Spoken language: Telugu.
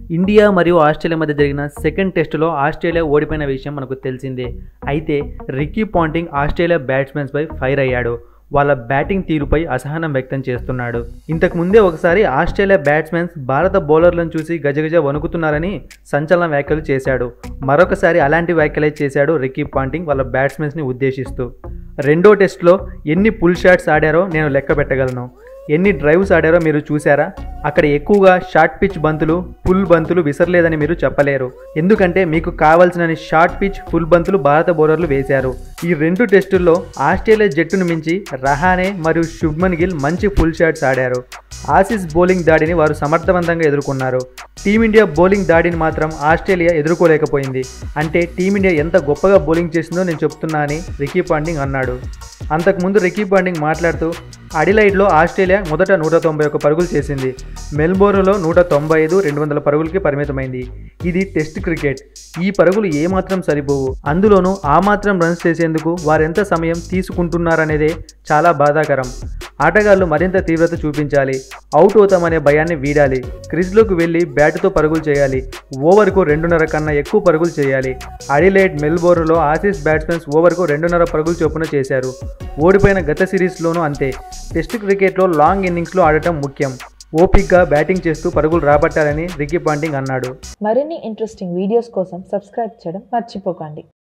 ఇండియా మరియు ఆస్ట్రేలియా మధ్య జరిగిన సెకండ్ టెస్టులో ఆస్ట్రేలియా ఓడిపోయిన విషయం మనకు తెలిసిందే అయితే రిక్కీ పాంటింగ్ ఆస్ట్రేలియా బ్యాట్స్మెన్స్పై ఫైర్ అయ్యాడు వాళ్ళ బ్యాటింగ్ తీరుపై అసహనం వ్యక్తం చేస్తున్నాడు ఇంతకు ముందే ఒకసారి ఆస్ట్రేలియా బ్యాట్స్మెన్స్ భారత బౌలర్లను చూసి గజగజ వణుకుతున్నారని సంచలన వ్యాఖ్యలు చేశాడు మరొకసారి అలాంటి వ్యాఖ్యలే చేశాడు రిక్కీ పాంటింగ్ వాళ్ళ బ్యాట్స్మెన్స్ని ఉద్దేశిస్తూ రెండో టెస్ట్లో ఎన్ని పుల్ షాట్స్ ఆడారో నేను లెక్క పెట్టగలను ఎన్ని డ్రైవ్స్ ఆడారో మీరు చూసారా అక్కడ ఎక్కువగా షార్ట్ పిచ్ బంతులు ఫుల్ బంతులు విసరలేదని మీరు చెప్పలేరు ఎందుకంటే మీకు కావాల్సిన షార్ట్ పిచ్ ఫుల్ బంతులు భారత బౌలర్లు వేశారు ఈ రెండు టెస్టుల్లో ఆస్ట్రేలియా జట్టును మించి రహానే మరియు శుభ్మన్ గిల్ మంచి ఫుల్ షాట్స్ ఆడారు ఆసీస్ బౌలింగ్ దాడిని వారు సమర్థవంతంగా ఎదుర్కొన్నారు టీమిండియా బౌలింగ్ దాడిని మాత్రం ఆస్ట్రేలియా ఎదుర్కోలేకపోయింది అంటే టీమిండియా ఎంత గొప్పగా బౌలింగ్ చేసిందో నేను చెప్తున్నా అని రికీ పాండింగ్ అన్నాడు అంతకుముందు రికీ పాండింగ్ మాట్లాడుతూ అడిలైడ్లో ఆస్ట్రేలియా మొదట నూట తొంభై ఒక్క పరుగులు చేసింది మెల్బోర్న్లో నూట తొంభై ఐదు రెండు వందల పరుగులకి పరిమితమైంది ఇది టెస్ట్ క్రికెట్ ఈ పరుగులు ఏమాత్రం సరిపోవు అందులోనూ ఆ మాత్రం రన్స్ చేసేందుకు వారెంత సమయం తీసుకుంటున్నారనేదే చాలా బాధాకరం ఆటగాళ్లు మరింత తీవ్రత చూపించాలి అవుట్ అవుతామనే భయాన్ని వీడాలి క్రిజ్లోకి వెళ్ళి బ్యాటుతో పరుగులు చేయాలి ఓవర్కు రెండున్నర కన్నా ఎక్కువ పరుగులు చేయాలి అడిలైడ్ మెల్బోర్న్లో ఆసీస్ బ్యాట్స్మెన్స్ ఓవర్కు రెండున్నర పరుగులు చొప్పున చేశారు ఓడిపోయిన గత సిరీస్లోనూ అంతే టెస్ట్ క్రికెట్లో లాంగ్ ఇన్నింగ్స్లో ఆడటం ముఖ్యం ఓపిక్గా బ్యాటింగ్ చేస్తూ పరుగులు రాబట్టాలని రికీ పాంటింగ్ అన్నాడు మరిన్ని ఇంట్రెస్టింగ్ వీడియోస్ కోసం సబ్స్క్రైబ్ చేయడం మర్చిపోకండి